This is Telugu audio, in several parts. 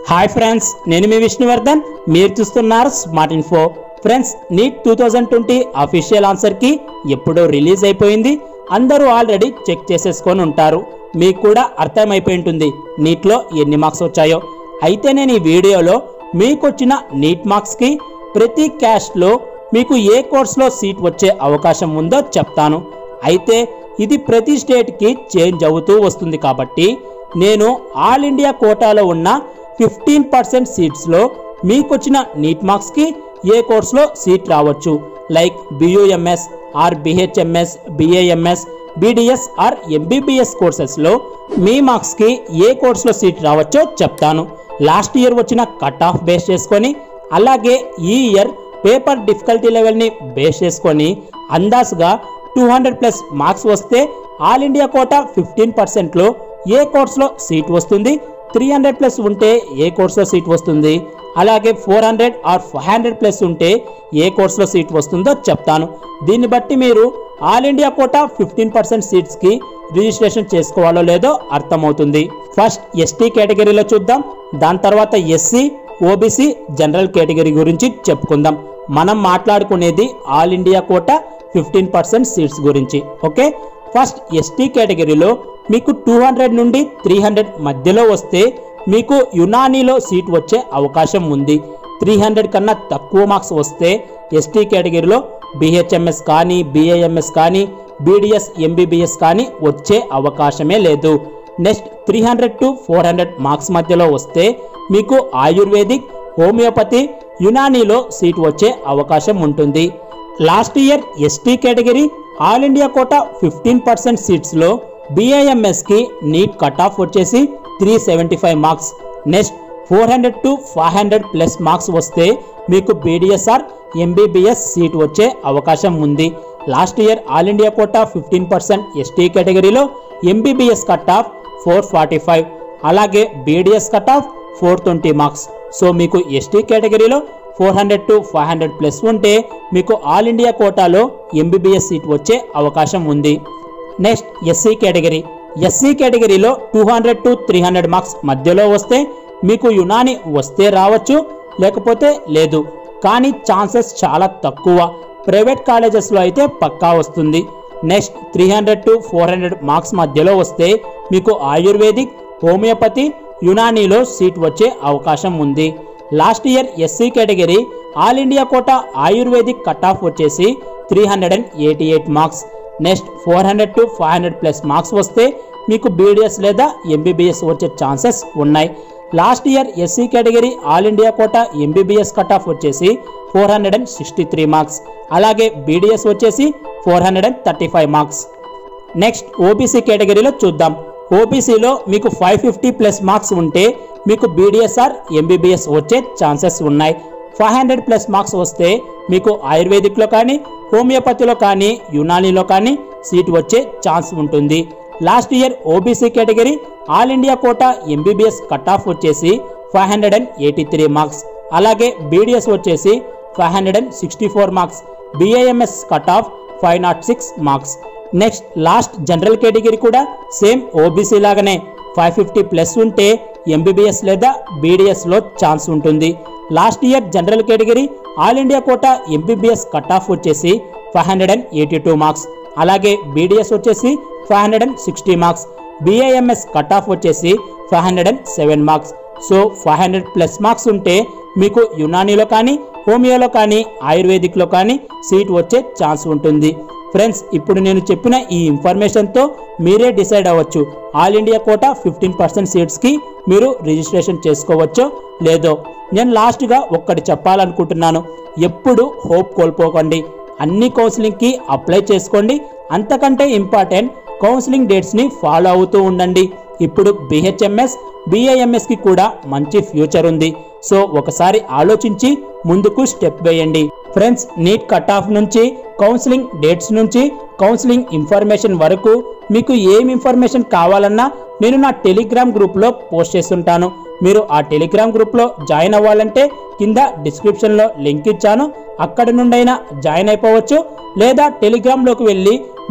హాయ్ ఫ్రెండ్స్ నేను మీ విష్ణువర్ధన్ మీరు చూస్తున్నారు smart info friends NEET two thousand twenty official ఆన్సర్కి ఎప్పుడో రిలీజ్ అయిపోయింది అందరూ ఆల్రెడీ చెక్ చేసేసుకొని ఉంటారు మీకు కూడా అర్థమైపోయి ఉంటుంది నీట్లో ఎన్ని మార్క్స్ వచ్చాయో అయితే నేను ఈ వీడియోలో మీకు వచ్చిన నీట్ మార్క్స్కి ప్రతి క్యాస్ట్లో మీకు ఏ కోర్స్లో సీట్ వచ్చే అవకాశం ఉందో చెప్తాను అయితే ఇది ప్రతి స్టేట్కి చేంజ్ అవుతూ వస్తుంది కాబట్టి నేను ఆల్ ఇండియా కోటాలో ఉన్న ఫిఫ్టీన్ పర్సెంట్ సీట్స్లో మీకు వచ్చిన నీట్ మార్క్స్కి ఏ కోర్స్లో సీట్ రావచ్చు like BUMS or BHMS BAMS BDS or MBBS కోర్సెస్లో మీ మార్క్స్కి ఏ కోర్స్లో సీట్ రావచ్చో చెప్తాను లాస్ట్ ఇయర్ వచ్చిన కట్ ఆఫ్ బేస్ చేసుకొని అలాగే ఈ ఇయర్ పేపర్ డిఫికల్టీ లెవెల్ని బేస్ చేసుకొని అందాజుగా టూ హండ్రెడ్ ప్లస్ మార్క్స్ వస్తే ఆల్ ఇండియా కోటా ఫిఫ్టీన్ పర్సెంట్లో ఏ కోర్స్లో సీట్ వస్తుంది త్రీ హండ్రెడ్ ప్లస్ ఉంటే ఏ కోర్స్లో సీట్ వస్తుంది అలాగే four hundred or five hundred plus ఉంటే ఏ కోర్స్లో సీట్ వస్తుందో చెప్తాను దీన్ని బట్టి మీరు all India quota fifteen percent సీట్స్కి రిజిస్ట్రేషన్ చేసుకోవాలో లేదో అర్థమవుతుంది ఫస్ట్ ఎస్టీ కేటగిరీలో చూద్దాం దాని తర్వాత ఎస్సీ ఓబీసీ జనరల్ కేటగిరీ గురించి చెప్పుకుందాం మనం మాట్లాడుకునేది all India quota fifteen percent seats గురించి ఓకే ఫస్ట్ ఎస్టీ కేటగిరీలో మీకు టూ హండ్రెడ్ నుండి త్రీ హండ్రెడ్ మధ్యలో వస్తే మీకు యునానీలో సీట్ వచ్చే అవకాశం ఉంది త్రీ హండ్రెడ్ కన్నా తక్కువ మార్క్స్ వస్తే ఎస్టీ కేటగిరీలో బిహెచ్ఎంఎస్ కానీ బిఏఎంఎస్ కానీ బీడిఎస్ ఎంబీబీఎస్ కానీ వచ్చే అవకాశమే లేదు next three hundred to four hundred marks మధ్యలో వస్తే మీకు ఆయుర్వేదిక్ హోమియోపతి యునానీలో సీట్ వచ్చే అవకాశం ఉంటుంది last year ST category all India quota fifteen percent సీట్స్లో బీఐఎంఎస్కి నీట్ కట్ ఆఫ్ వచ్చేసి three seventy five marks next four hundred to five hundred plus marks వస్తే మీకు బీడిఎస్ఆర్ ఎంబీబీఎస్ సీట్ వచ్చే అవకాశం ఉంది last year all India quota fifteen percent ST కేటగిరీలో MBBS cut off four forty five అలాగే BDS cut off four twenty marks so మీకు ఎస్టీ కేటగిరీలో four hundred to five hundred plus ఉంటే మీకు ఆల్ ఇండియా కోటాలో ఎంబీబీఎస్ సీట్ వచ్చే అవకాశం ఉంది నెక్స్ట్ ఎస్సీ కేటగిరీ ఎస్సీ కేటగిరీలో two hundred to three hundred marks మధ్యలో వస్తే మీకు యునాని వస్తే రావచ్చు లేకపోతే లేదు కానీ ఛాన్సెస్ చాలా తక్కువ ప్రైవేట్ కాలేజెస్లో అయితే పక్కా వస్తుంది next three hundred to four hundred marks మధ్యలో వస్తే మీకు ఆయుర్వేదిక్ హోమియోపతి యునానీలో సీట్ వచ్చే అవకాశం ఉంది last year SC category all India quota ayurvedic cut off వచ్చేసి three hundred and eighty eight marks next four hundred to five hundred plus marks వస్తే మీకు బీడిఎస్ లేదా ఎంబీబీఎస్ వచ్చే ఛాన్సెస్ ఉన్నాయి last year SC category all India quota MBBS cut off వచ్చేసి four hundred and sixty three marks అలాగే బీడిఎస్ వచ్చేసి four hundred and thirty five marks next OBC కేటగిరీలో చూద్దాం ఓబీసీలో మీకు ఫైవ్ ఫిఫ్టీ ప్లస్ మార్క్స్ ఉంటే మీకు బీడిఎస్ఆర్ ఎంబీబీఎస్ వచ్చే ఛాన్సెస్ ఉన్నాయి ఫైవ్ హండ్రెడ్ ప్లస్ మార్క్స్ వస్తే మీకు ఆయుర్వేదిక్లో కానీ హోమియోపతిలో కానీ యునానీలో కానీ సీట్ వచ్చే ఛాన్స్ ఉంటుంది last year OBC category all India quota MBBS cut off వచ్చేసి five hundred and eighty three marks అలాగే బీడిఎస్ వచ్చేసి five hundred and sixty four marks BAMS cut off five not six marks next last general category కూడా సేమ్ ఓబీసీ లాగానే ఫైవ్ ఫిఫ్టీ ప్లస్ ఉంటే ఎంబీబీఎస్ లేదా బీడిఎస్లో ఛాన్స్ ఉంటుంది last year general category all India quota MBBS cut off వచ్చేసి five hundred and eighty two marks అలాగే బీడిఎస్ వచ్చేసి five hundred and sixty marks BAMS cut off వచ్చేసి five hundred and seven marks so five hundred plus marks ఉంటే మీకు యునానీలో కానీ హోమియోలో కానీ ఆయుర్వేదిక్లో కానీ సీట్ వచ్చే ఛాన్స్ ఉంటుంది ఫ్రెండ్స్ ఇప్పుడు నేను చెప్పిన ఈ ఇన్ఫర్మేషన్తో మీరే డిసైడ్ అవ్వచ్చు all India quota fifteen percent సీట్స్కి మీరు రిజిస్ట్రేషన్ చేసుకోవచ్చో లేదో నేను లాస్ట్గా ఒక్కటి చెప్పాలనుకుంటున్నాను ఎప్పుడు హోప్ కోల్పోకండి అన్ని కౌన్సిలింగ్కి అప్లై చేసుకోండి అంతకంటే ఇంపార్టెంట్ కౌన్సిలింగ్ డేట్స్ని ఫాలో అవుతూ ఉండండి ఇప్పుడు బిహెచ్ఎంఎస్ బిఏఎంఎస్కి కూడా మంచి ఫ్యూచర్ ఉంది సో ఒకసారి ఆలోచించి ముందుకు స్టెప్ వేయండి ఫ్రెండ్స్ నీట్ కట్ ఆఫ్ నుంచి కౌన్సిలింగ్ డేట్స్ నుంచి కౌన్సిలింగ్ ఇన్ఫర్మేషన్ వరకు మీకు ఏం ఇన్ఫర్మేషన్ కావాలన్నా నేను నా టెలిగ్రామ్ గ్రూప్లో పోస్ట్ చేస్తుంటాను మీరు ఆ టెలిగ్రామ్ గ్రూప్లో జాయిన్ అవ్వాలంటే కింద డిస్క్రిప్షన్లో లింక్ ఇచ్చాను అక్కడి నుండైనా జాయిన్ అయిపోవచ్చు లేదా టెలిగ్రామ్లోకి వెళ్ళి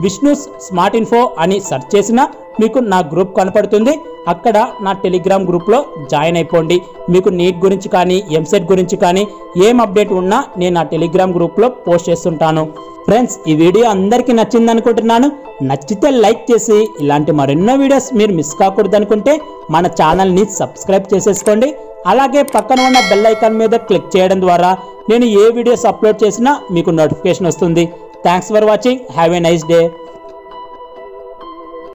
విష్ణుస్ స్మార్ట్ ఇన్ఫో అని సెర్చ్ చేసినా మీకు నా గ్రూప్ కనపడుతుంది అక్కడ నా టెలిగ్రామ్ గ్రూప్లో జాయిన్ అయిపోండి మీకు నీట్ గురించి కానీ ఎంసెట్ గురించి కానీ ఏం అప్డేట్ ఉన్నా నేను ఆ టెలిగ్రామ్ గ్రూప్లో పోస్ట్ చేస్తుంటాను ఫ్రెండ్స్ ఈ వీడియో అందరికీ నచ్చింది అనుకుంటున్నాను నచ్చితే లైక్ చేసి ఇలాంటి మరెన్నో వీడియోస్ మీరు మిస్ కాకూడదు అనుకుంటే మన ఛానల్ని సబ్స్క్రైబ్ చేసేసుకోండి అలాగే పక్కన ఉన్న బెల్ ఐకాన్ మీద క్లిక్ చేయడం ద్వారా నేను ఏ వీడియోస్ అప్లోడ్ చేసినా మీకు నోటిఫికేషన్ వస్తుంది thanks for watching have a nice day